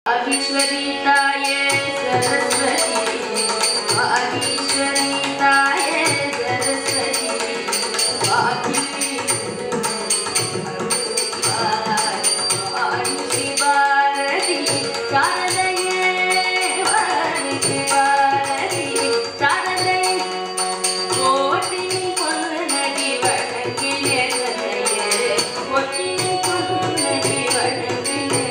वागीश्वरी ताये सरस्वती वागीश्वरी ताये सरस्वती वागी वाणी भारती शारदये वाणी भारती शारदये கோட்டி பொன்னடி வழங்கிலே கோட்டி பொன்னடி வழங்கிலே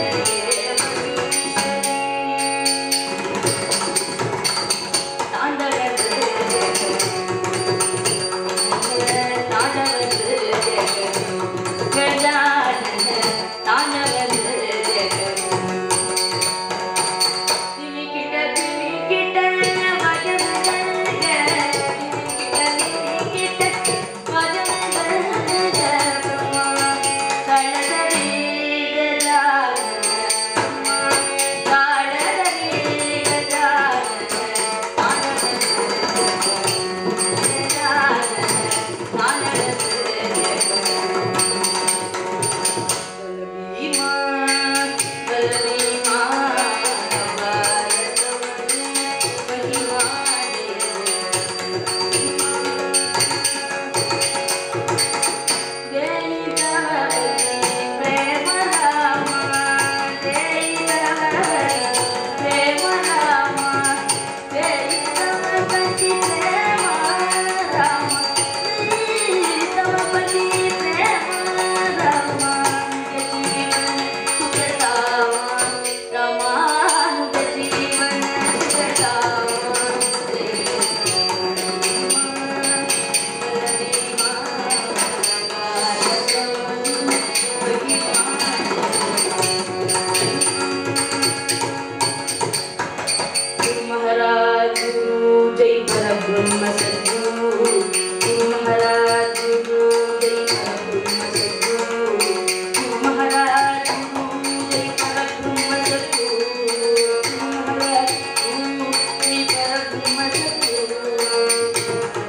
महाराज गुरु जय परब्रह्म सद्गुरु गुरु महाराज गुरु जय परब्रह्म सद्गुरु गुरु महाराज गुरु जय परब्रह्म सद्गुरु गुरु महाराज गुरु जय परब्रह्म सद्गुरु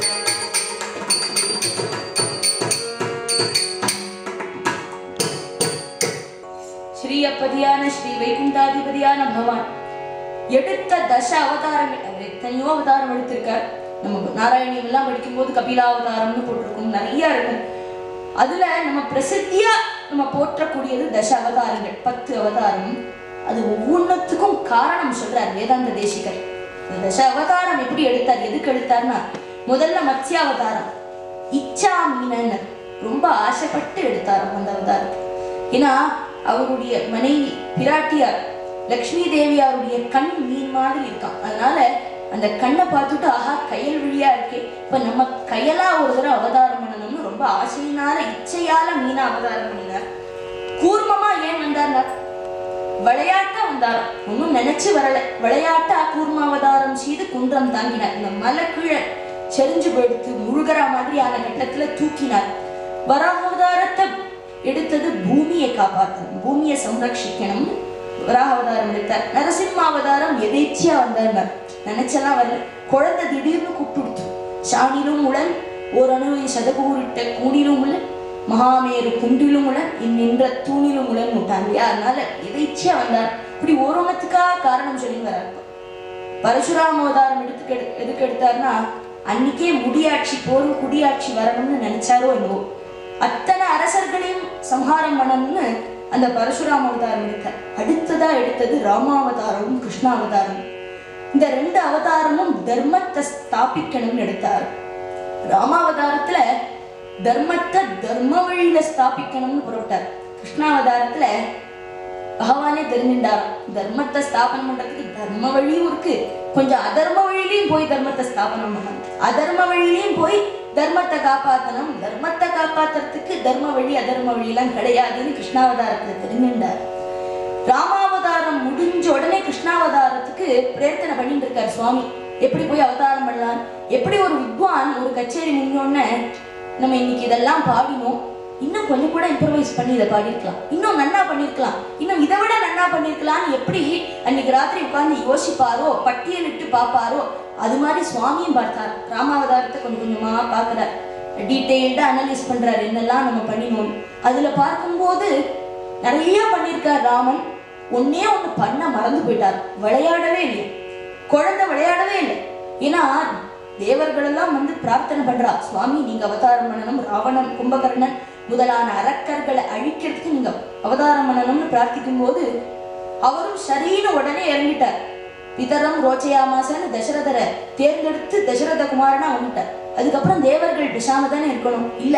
ஸ்ரீயப்பதியான ஸ்ரீ வைகுண்டாதிபதியான பகவான் எடுத்த தச அவதாரங்கள் அவர் எத்தனையோ அவதாரம் எடுத்திருக்கார் நம்ம நாராயணியம் எல்லாம் படிக்கும்போது கபிலாவதாரம்னு போட்டிருக்கும் நிறைய இருக்கும் அதுல நம்ம பிரசித்தியா நம்ம போற்றக்கூடியது தச அவதாரங்கள் பத்து அவதாரம் அது ஒவ்வொன்றுத்துக்கும் காரணம் சொல்றார் வேதாந்த தேசிகர் இந்த தச அவதாரம் எப்படி எடுத்தார் எதுக்கு எடுத்தார்னா முதல்ல மத்ஸ்ய அவதாரம் இச்சா மீனன் ரொம்ப ஆசைப்பட்டு எடுத்தார் அந்த அவதாரத்தை ஏன்னா அவருடைய மனைவி பிராட்டியார் லக்ஷ்மி தேவியாருடைய கண் மீன் மாதிரி இருக்கான் அதனால அந்த கண்ணை பார்த்துட்டு ஆஹா கயல் விழியா இருக்கே இப்ப நம்ம கயலா ஒரு தடவை அவதாரம் பண்ணணும்னு ரொம்ப ஆசையினால இச்சையால மீனா அவதாரம் பண்ணினார் கூர்மமா ஏன் வந்தார்னா விளையாட்டா வந்தாராம் ஒன்றும் நினைச்சு வரல விளையாட்டா கூர்மாவதாரம் செய்து குன்றம் தாங்கினார் இந்த மலை கீழே செறிஞ்சு போயிடுத்து முழுகிற மாதிரியான கட்டத்துல தூக்கினார் வராகாவதாரத்தை எடுத்தது பூமியை காப்பாற்றணும் பூமியை சம்ரட்சிக்கணும் வராகாவதாரம் எடுத்தார் நரசிம்மாவதாரம் எதேச்சியா வந்தார் நினைச்செல்லாம் வரல குழந்தை திடீர்னு கூப்பிடுத்து சாணிலும் உளன் ஓரணுவை சதகூரிட்ட கூடிலும் உளன் மகாமேரு குண்டிலும் உளன் இந்நின்ற தூணிலும் உளன் விட்டான் இல்லையா அதனால எதேச்சியா வந்தார் இப்படி ஓரோணத்துக்காக காரணம் சொல்லி வரார் பரசுராம அவதாரம் எடுத்துக்கு எடு- எதுக்கு எடுத்தாருன்னா அன்னைக்கே முடியாட்சி போரும் குடியாட்சி வரணும்னு நினைச்சாரோ என்னவோ அத்தனை அரசர்களையும் சம்ஹாரம் பண்ணணும்னு அந்த பரசுராம அவதாரம் எடுத்தார் அடுத்ததா எடுத்தது ராமாவதாரமும் கிருஷ்ணாவதாரமும் இந்த ரெண்டு அவதாரமும் தர்மத்தை ஸ்தாபிக்கணும்னு எடுத்தார் ராமாவதாரத்துல தர்மத்தை தர்ம வழியில ஸ்தாபிக்கணும்னு புறப்பட்டார் கிருஷ்ணாவதாரத்துல பகவானே தெரிஞ்சுட்டாராம் தர்மத்தை ஸ்தாபனம் பண்றதுக்கு தர்ம வழியும் இருக்கு கொஞ்சம் அதர்ம வழியிலையும் போய் தர்மத்தை ஸ்தாபனம் பண்ணணும் அதர்ம வழியிலையும் போய் தர்மத்தை காப்பாத்தணும் தர்மத்தை காப்பாத்துறதுக்கு தர்ம வழி அதர்ம வழியெல்லாம் கிடையாதுன்னு கிருஷ்ணாவதாரத்துல தெரிஞ்சுட்டார் ராமாவதாரம் முடிஞ்ச உடனே கிருஷ்ணாவதாரத்துக்கு பிரயத்தனை பண்ணிட்டு இருக்கார் சுவாமி எப்படி போய் அவதாரம் பண்ணலாம் எப்படி ஒரு வித்வான் ஒரு கச்சேரி முடிஞ்சோடனே நம்ம இன்னைக்கு இதெல்லாம் பாடினோம் இன்னும் கொஞ்சம் கூட இம்ப்ரவைஸ் பண்ணி இதை பாடியிருக்கலாம் இன்னும் நன்னா பண்ணியிருக்கலாம் இன்னும் இதை விட நன்னா பண்ணியிருக்கலாம்னு எப்படி அன்னைக்கு ராத்திரி உட்கார்ந்து யோசிப்பாரோ பட்டியலிட்டு பார்ப்பாரோ அது மாதிரி சுவாமியும் பார்த்தார் ராமாவதாரத்தை கொஞ்சம் கொஞ்சமா பார்க்கிறார் டீட்டெயில்டா அனலைஸ் பண்றாரு என்னெல்லாம் நம்ம பண்ணினோம் அதுல பார்க்கும்போது நிறைய பண்ணியிருக்கார் ராமன் ஒன்னே ஒண்ணு பண்ண மறந்து போயிட்டார் விளையாடவே இல்லை குழந்தை விளையாடவே இல்லை ஏன்னா தேவர்கள் எல்லாம் வந்து பிரார்த்தனை பண்றா சுவாமி நீங்க அவதாரம் பண்ணணும் ராவணன் கும்பகர்ணன் முதலான அரக்கர்களை அழிக்கிறதுக்கு நீங்க அவதாரம் பண்ணணும்னு பிரார்த்திக்கும் போது அவரும் சரின்னு உடனே இறங்கிட்டார் பிதரம் ரோச்சையாமாசன்னு தசரதரை தேர்ந்தெடுத்து தசரத குமாரனா வந்துட்டார் அதுக்கப்புறம் தேவர்கள் பேசாம தானே இருக்கணும் இல்ல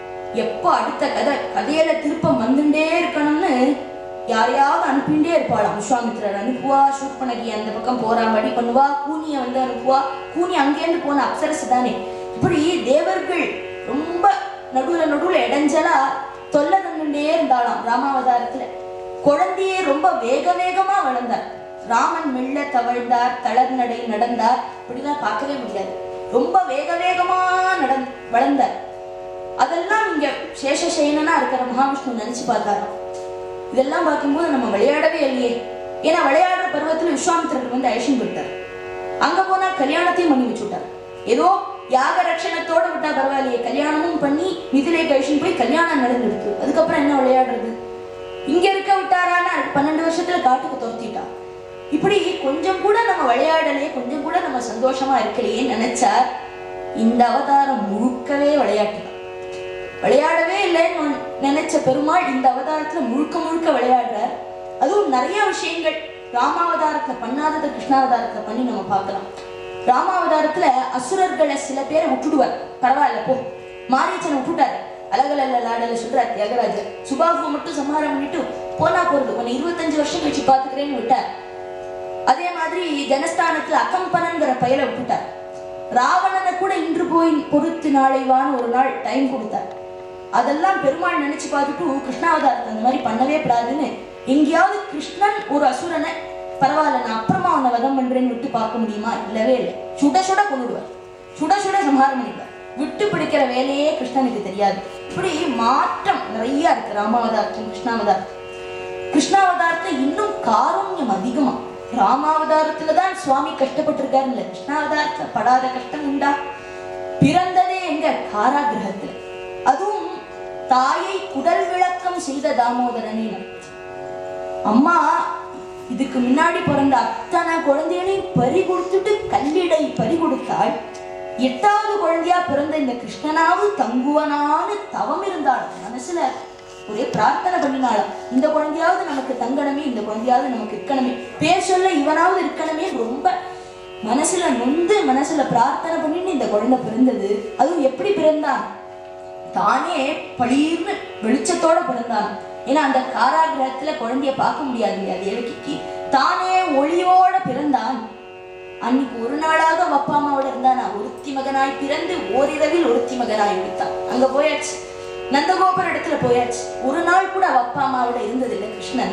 எப்போ அடுத்த கதை கதையில திருப்பம் வந்துட்டே இருக்கணும்னு யாரையாவது அனுப்பிண்டே இருப்பாளாம் விஸ்வாமித்திரர் அனுப்புவா சூர்பனகி அந்த பக்கம் போறாம்படி பண்ணுவா கூனிய வந்து அனுப்புவா கூனி அங்கேருந்து போன அப்சரசு தானே இப்படி தேவர்கள் ரொம்ப நடுவுல நடுவுல இடைஞ்சலா தொல்லை தந்துட்டே இருந்தாளாம் ராமாவதாரத்துல குழந்தையே ரொம்ப வேக வேகமா வளர்ந்தார் ராமன் மெல்ல தவழ்ந்தார் தளர்நடை நடந்தார் இப்படிலாம் பார்க்கவே முடியாது ரொம்ப வேக வேகமா நடந் வளர்ந்தார் அதெல்லாம் இங்க சேஷசேனனா இருக்கிற மகாவிஷ்ணு நினைச்சு பார்த்தாராம் இதெல்லாம் பார்க்கும்போது நம்ம விளையாடவே இல்லையே ஏன்னா விளையாடுற பருவத்துல விஸ்வாமித்திரர் வந்து அழிச்சுன்னு போயிட்டார் அங்க போனா கல்யாணத்தையும் பண்ணி வச்சுட்டார் ஏதோ யாக ரட்சணத்தோட விட்டா பரவாயில்லையே கல்யாணமும் பண்ணி மிதிலை கழிச்சுன்னு போய் கல்யாணம் நடந்துடுது அதுக்கப்புறம் என்ன விளையாடுறது இங்க இருக்க விட்டாரான்னா பன்னெண்டு வருஷத்துல காட்டுக்கு துரத்திட்டா இப்படி கொஞ்சம் கூட நம்ம விளையாடலையே கொஞ்சம் கூட நம்ம சந்தோஷமா இருக்கலையே நினைச்சா இந்த அவதாரம் முழுக்கவே விளையாட்டு தான் விளையாடவே இல்லைன்னு ஒன்- நினைச்ச பெருமாள் இந்த அவதாரத்துல முழுக்க முழுக்க விளையாடுறார் அதுவும் நிறைய விஷயங்கள் ராமாவதாரத்துல பண்ணாததை கிருஷ்ணாவதாரத்துல பண்ணி நம்ம பார்க்கலாம் ராமாவதாரத்துல அசுரர்களை சில பேரை விட்டுடுவார் பரவாயில்ல போ மாரீச்சனை விட்டுட்டாரு அழகலல்ல லாடல சொல்றார் தியாகராஜர் சுபாகுவை மட்டும் சம்ஹாரம் பண்ணிட்டு போனா போறது உன்னை இருபத்தஞ்சு வருஷம் கழிச்சு பாத்துக்கிறேன்னு விட்டார் அதே மாதிரி ஜனஸ்தானத்துல அகம்பனங்கிற பெயரை விட்டுட்டார் ராவணனை கூட இன்று போய் பொறுத்து நாளை வான்னு ஒரு நாள் டைம் கொடுத்தார் அதெல்லாம் பெருமாள் நினைச்சு பார்த்துட்டு கிருஷ்ணாவதாரத்தை அந்த மாதிரி பண்ணவே கூடாதுன்னு எங்கேயாவது கிருஷ்ணன் ஒரு அசுரனை பரவாயில்ல நான் அப்புறமா அவனை வதம் பண்றேன்னு விட்டு பார்க்க முடியுமா இல்லவே இல்லை சுட சுட கொண்டுடுவார் சுட சுட சம்ஹாரம் பண்ணிடுவார் விட்டு பிடிக்கிற வேலையே கிருஷ்ணனுக்கு தெரியாது இப்படி மாற்றம் நிறைய இருக்கு ராமாவதாரத்தும் கிருஷ்ணாவதாரத்தும் கிருஷ்ணாவதாரத்துல இன்னும் காருண்யம் அதிகமா ராமாவதாரத்துல தான் சுவாமி கஷ்டப்பட்டிருக்காரு இல்ல கிருஷ்ணாவதாரத்துல படாத கஷ்டம் உண்டா பிறந்ததே எங்க காராகிரகத்துல அதுவும் தாயை குடல் விளக்கம் செய்த தாமோதரனே அம்மா இதுக்கு முன்னாடி பிறந்த அத்தனை குழந்தைகளையும் பறி கொடுத்துட்டு கல்லிடை பறி கொடுத்தாள் எட்டாவது குழந்தையா பிறந்த இந்த கிருஷ்ணனாவது தங்குவனான்னு தவம் இருந்தாள் மனசுல ஒரே பிரார்த்தனை பண்ணினாளாம் இந்த குழந்தையாவது நமக்கு தங்கணுமே இந்த குழந்தையாவது நமக்கு இருக்கணுமே பேர் சொல்ல இவனாவது இருக்கணுமே ரொம்ப மனசுல நொந்து மனசுல பிரார்த்தனை பண்ணிட்டு இந்த குழந்தை பிறந்தது அதுவும் எப்படி பிறந்தான் தானே பளீர்னு வெளிச்சத்தோட பிறந்தான் ஏன்னா அந்த காராகிரகத்துல குழந்தைய பார்க்க முடியாது இல்லையா தேவகிக்கு தானே ஒளியோட பிறந்தான் அன்னைக்கு ஒரு நாளாக அவ அப்பா அம்மாவோட இருந்தானா ஒருத்தி மகனாய் பிறந்து ஓரிரவில் ஒருத்தி மகனாய் விடுத்தான் அங்க போயாச்சு நந்தகோபுர இடத்துல போயாச்சு ஒரு நாள் கூட அவ அப்பா அம்மாவோட இருந்ததில்லை கிருஷ்ணன்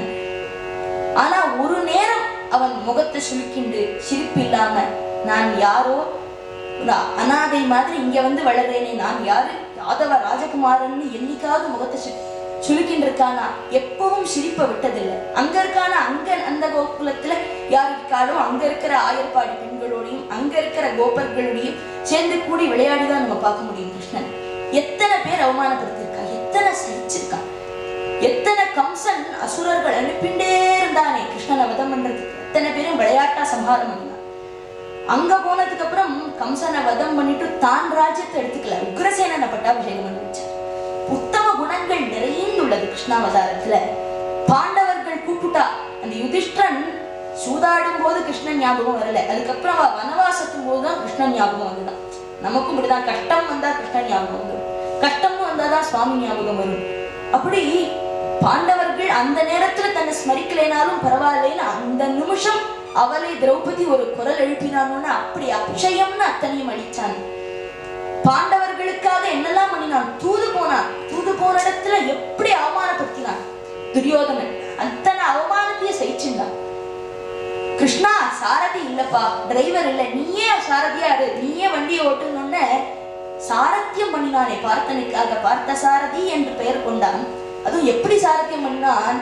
ஆனா ஒரு நேரம் அவன் முகத்தை சுருக்கிண்டு சிரிப்பு இல்லாம நான் யாரோ ஒரு அனாதை மாதிரி இங்க வந்து வளர்றேனே நான் யாரு யாதவ ராஜகுமாரன்னு என்னைக்காவது முகத்தை சு சுருக்கின்னு இருக்கானா எப்பவும் சிரிப்பை விட்டதில்லை அங்க இருக்கானா அங்க அந்த கோகுலத்துல யார் இருக்காளோ அங்க இருக்கிற ஆயர்பாடி பெண்களோடையும் அங்க இருக்கிற கோபர்களோடையும் சேர்ந்து கூடி விளையாடிதான் நம்ம பார்க்க முடியும் கிருஷ்ணன் எத்தனை பேர் அவமானப்படுத்திருக்கா எத்தனை சகிச்சிருக்கா எத்தனை கம்சன் அசுரர்கள் அனுப்பிண்டே இருந்தானே கிருஷ்ணனை வதம் பண்றதுக்கு எத்தனை பேரும் விளையாட்டா சம்ஹாரம் பண்ணினான் அங்க போனதுக்கு அப்புறம் கம்சனை வதம் பண்ணிட்டு தான் ராஜ்யத்தை எடுத்துக்கல உக்ரசேனனை பட்டாபிஷேகம் பண்ணி வச்சார் உத்தம குணங்கள் நிறைந்துள்ளது கிருஷ்ணாவதாரத்துல பாண்டவர்கள் கூப்பிட்டா அந்த யுதிஷ்டன் சூதாடும் போது கிருஷ்ணன் ஞாபகம் வரல அதுக்கப்புறம் அவ வனவாசத்தும் போதுதான் கிருஷ்ணன் ஞாபகம் வந்துதான் நமக்கும் இப்படிதான் கஷ்டம் வந்தா கிருஷ்ணன் ஞாபகம் வந்துடும் கஷ்டம்னு வந்தாதான் சுவாமி ஞாபகம் வரும் அப்படி பாண்டவர்கள் அந்த நேரத்துல தன்னை ஸ்மரிக்கலைனாலும் பரவாயில்லைன்னு அந்த நிமிஷம் அவளை திரௌபதி ஒரு குரல் எழுப்பினான்னு அப்படி அக்ஷயம்னு அத்தனையும் அழிச்சான் பாண்டவர்களுக்காக என்னெல்லாம் பண்ணினான் தூது போனான் தூது போன இடத்துல எப்படி அவமானப்படுத்தினான் துரியோதனன் அத்தனை அவமானத்தையும் சகிச்சிருந்தான் கிருஷ்ணா சாரதி இல்லப்பா டிரைவர் இல்ல நீயே சாரதியா இரு நீயே வண்டியை ஓட்டுனோன்னு சாரத்தியம் பண்ணினானே பார்த்தனுக்காக பார்த்த சாரதி என்று பெயர் கொண்டான் அதுவும் எப்படி சாரத்தியம் பண்ணினான்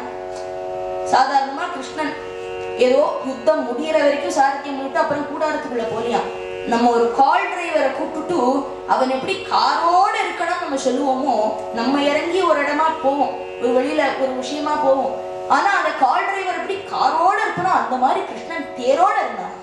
சாதாரணமா கிருஷ்ணன் ஏதோ யுத்தம் முடியிற வரைக்கும் சாரத்தியம் பண்ணிட்டு அப்புறம் கூடாரத்துக்குள்ள போலியாம் நம்ம ஒரு கால் டிரைவரை கூப்பிட்டுட்டு அவன் எப்படி காரோட இருக்கணும் நம்ம சொல்லுவோமோ நம்ம இறங்கி ஒரு இடமா போவோம் ஒரு வழியில ஒரு விஷயமா போவோம் ஆனா அந்த கார் டிரைவர் எப்படி காரோட இருக்கணும் அந்த மாதிரி கிருஷ்ணன் தேரோட இருந்தான்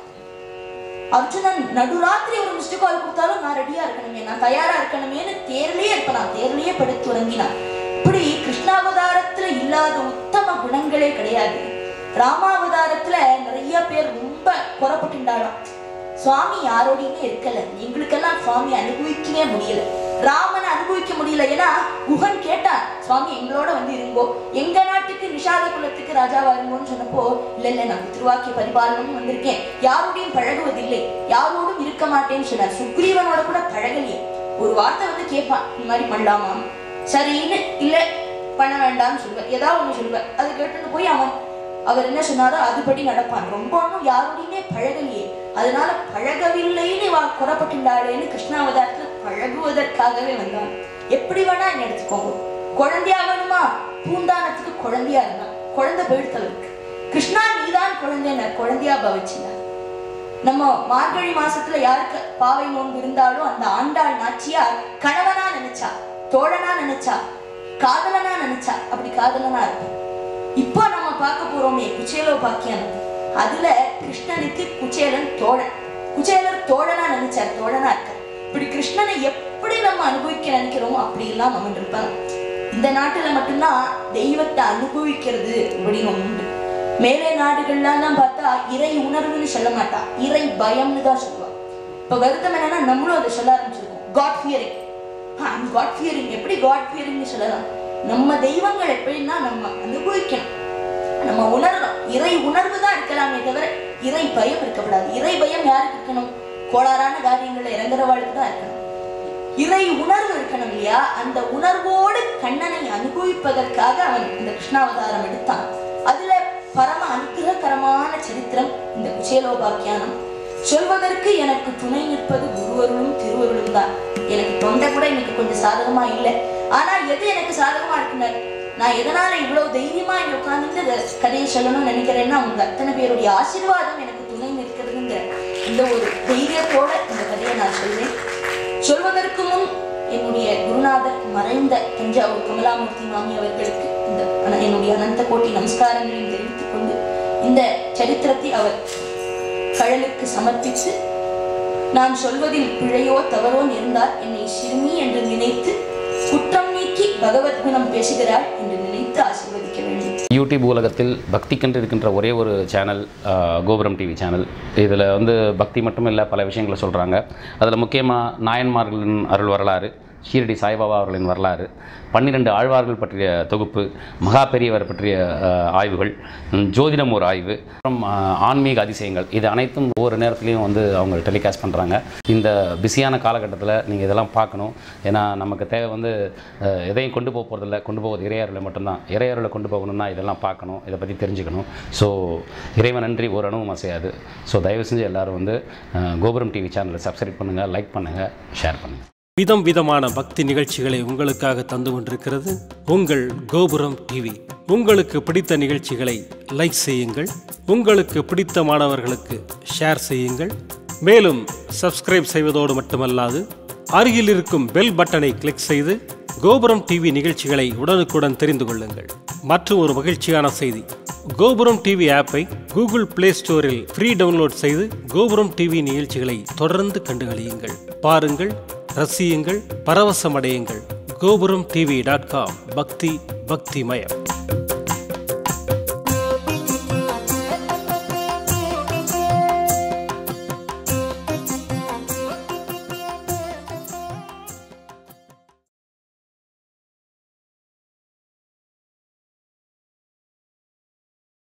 அர்ஜுனன் நடுராத்திரி ஒரு மிஸ்டு கால் கொடுத்தாலும் நான் ரெடியா இருக்கணுமே நான் தயாரா இருக்கணுமேன்னு தேர்லயே இருப்பேன் நான் தேர்லயே படுத்து உறங்கினான் இப்படி கிருஷ்ணாவதாரத்துல இல்லாத உத்தம குணங்களே கிடையாது ராமாவதாரத்துல நிறைய பேர் ரொம்ப குறப்பட்டுண்டாளாம் சுவாமி யாரோடையுமே இருக்கல எங்களுக்கெல்லாம் சுவாமி அனுபவிக்கவே முடியல ராமனை அனுபவிக்க முடியல ஏன்னா குகன் கேட்டான் சுவாமி எங்களோட வந்து இருங்கோ எங்க நாட்டுக்கு நிஷாத குலத்துக்கு ராஜாவா இருங்கோன்னு சொன்னப்போ இல்ல இல்ல நான் திருவாக்கிய பரிபாலனம் வந்திருக்கேன் யாரோடையும் பழகுவதில்லை யாரோடும் இருக்க மாட்டேன்னு சொன்னார் சுக்ரீவனோட கூட பழகலையே ஒரு வார்த்தை வந்து கேட்பான் இந்த மாதிரி பண்ணலாமா சரின்னு இல்ல பண்ண வேண்டாம்னு சொல்லுவேன் ஏதாவது ஒண்ணு சொல்லுவேன் அதை கேட்டுட்டு போய் அவன் அவர் என்ன சொன்னாரோ அதுபடி நடப்பான் ரொம்ப ஒன்றும் யாரோடையுமே பழகலையே அதனால பழகவில்லைன்னு வா குறப்பட்டுண்டாளேன்னு கிருஷ்ணாவதாரத்துல பழகுவதற்காகவே வந்தான் எப்படி வேணா என்ன எடுத்துக்கோங்க குழந்தையா வேணுமா பூந்தானத்துக்கு குழந்தையா இருந்தான் குழந்தை போயிடுத்தவருக்கு கிருஷ்ணா நீதான் குழந்தைன்னு குழந்தையா பவிச்சினார் நம்ம மார்கழி மாசத்துல யாருக்கு பாவை நோன்பு இருந்தாலும் அந்த ஆண்டாள் நாச்சியார் கணவனா நினைச்சா தோழனா நினைச்சா காதலனா நினைச்சா அப்படி காதலனா இருக்கும் இப்போ நம்ம பார்க்க போறோமே குச்சேலோ பாக்கியானது அதுல கிருஷ்ணனுக்கு குச்சேலன் தோழன் குச்சேலர் தோழனா நினைச்சார் தோழனா இருக்கார் இப்படி கிருஷ்ணனை எப்படி நம்ம அனுபவிக்க நினைக்கிறோமோ அப்படி எல்லாம் அவன் இருப்பான் இந்த நாட்டுல மட்டும்தான் தெய்வத்தை அனுபவிக்கிறது அப்படின்னு ஒண்ணு உண்டு மேலே நாடுகள்லாம் தான் பார்த்தா இறை உணர்வுன்னு சொல்ல மாட்டா இறை பயம்னு தான் சொல்லுவா இப்ப வருத்தம் என்னன்னா நம்மளும் அதை சொல்ல ஆரம்பிச்சிருக்கோம் காட் ஃபியரிங் காட் ஃபியரிங் எப்படி காட் ஃபியரிங்னு சொல்லலாம் நம்ம தெய்வங்கள் எப்படின்னா நம்ம அனுபவிக்கணும் நம்ம உணரணும் இறை உணர்வு தான் இருக்கலாமே தவிர இறை பயம் இருக்கக்கூடாது இறை பயம் யாருக்கு இருக்கணும் கோளாறான காரியங்கள்ல இறங்குறவாளுக்கு தான் இருக்கணும் இறை உணர்வு இருக்கணும் இல்லையா அந்த உணர்வோடு கண்ணனை அனுபவிப்பதற்காக அவன் இந்த கிருஷ்ணாவதாரம் எடுத்தான் அதுல பரம அனுகிரகரமான சரித்திரம் இந்த குச்சேலோபாக்கியானம் சொல்வதற்கு எனக்கு துணை நிற்பது குருவருளும் திருவருளும் தான் எனக்கு தொண்டை கூட இன்னைக்கு கொஞ்சம் சாதகமா இல்லை ஆனா எது எனக்கு சாதகமா இருக்குனர் நான் எதனால இவ்வளவு தைரியமா இங்க உட்கார்ந்துட்டு இந்த கதையை சொல்லணும்னு நினைக்கிறேன்னா உங்க அத்தனை பேருடைய ஆசீர்வாதம் எனக்கு துணை நிற்கிறதுங்கிற இந்த ஒரு தைரியத்தோட இந்த கதையை நான் சொல்றேன் சொல்வதற்கு முன் என்னுடைய குருநாதர் மறைந்த தஞ்சாவூர் கமலாமூர்த்தி மாமி அவர்களுக்கு இந்த அன- என்னுடைய அனந்த கோட்டி நமஸ்காரங்களையும் தெரிவித்துக் கொண்டு இந்த சரித்திரத்தை அவர் கழலுக்கு சமர்ப்பித்து நான் சொல்வதில் பிழையோ தவறோ இருந்தால் என்னை சிறுமி என்று நினைத்து குற்றம் நீக்கி பகவத் குணம் பேசுகிறாள் என்று நினைத்து ஆசீர்வதிக்க வேண்டும் யூடியூப் உலகத்தில் பக்திக்கென்று இருக்கின்ற ஒரே ஒரு சேனல் ஆஹ், கோபுரம் டிவி சேனல் இதில் வந்து பக்தி மட்டும் இல்லை பல விஷயங்களை சொல்கிறாங்க அதில் முக்கியமாக நாயன்மார்களின் அருள் வரலாறு ஷீரடி சாய்பாபா அவர்களின் வரலாறு பன்னிரெண்டு ஆழ்வார்கள் பற்றிய தொகுப்பு மகா பெரியவர் பற்றிய ஆஹ், ஆய்வுகள் ம், ஜோதிடம் ஒரு ஆய்வு அப்புறம் ஆஹ், ஆன்மீக அதிசயங்கள் இது அனைத்தும் ஒவ்வொரு நேரத்துலையும் வந்து அவங்க டெலிகாஸ்ட் பண்ணுறாங்க இந்த பிஸியான காலகட்டத்தில் நீங்கள் இதெல்லாம் பார்க்கணும் ஏன்னா நமக்கு தேவை வந்து அஹ், எதையும் கொண்டு போக போகிறதில்ல கொண்டு போவது இறையருளை மட்டும்தான் இறையருளை கொண்டு போகணும்னா இதெல்லாம் பார்க்கணும் இதை பற்றி தெரிஞ்சுக்கணும் ஸோ இறைவன் நன்றி ஒரு அணுவும் அசையாது ஸோ தயவு செஞ்சு எல்லாரும் வந்து அஹ், கோபுரம் டிவி சேனலை சப்ஸ்கிரைப் பண்ணுங்கள் லைக் பண்ணுங்கள் ஷேர் பண்ணுங்கள் விதம் விதமான பக்தி நிகழ்ச்சிகளை உங்களுக்காக தந்து கொண்டிருக்கிறது உங்கள் கோபுரம் டிவி உங்களுக்கு பிடித்த நிகழ்ச்சிகளை லைக் செய்யுங்கள் உங்களுக்கு பிடித்த மாணவர்களுக்கு ஷேர் செய்யுங்கள் மேலும் சப்ஸ்கிரைப் செய்வதோடு மட்டுமல்லாது அருகில் இருக்கும் பெல் பட்டனை கிளிக் செய்து கோபுரம் டிவி நிகழ்ச்சிகளை உடனுக்குடன் தெரிந்து கொள்ளுங்கள் மற்றும் ஒரு மகிழ்ச்சியான செய்தி கோபுரம் டிவி ஆப்பை கூகுள் பிளே ஸ்டோரில் ஃப்ரீ டவுன்லோட் செய்து கோபுரம் டிவி நிகழ்ச்சிகளை தொடர்ந்து கண்டுகளியுங்கள் பாருங்கள் ரசியுங்கள் பரவசமடையுங்கள் கோபுரம் டிவி டாட் காம் பக்தி பக்திமயம்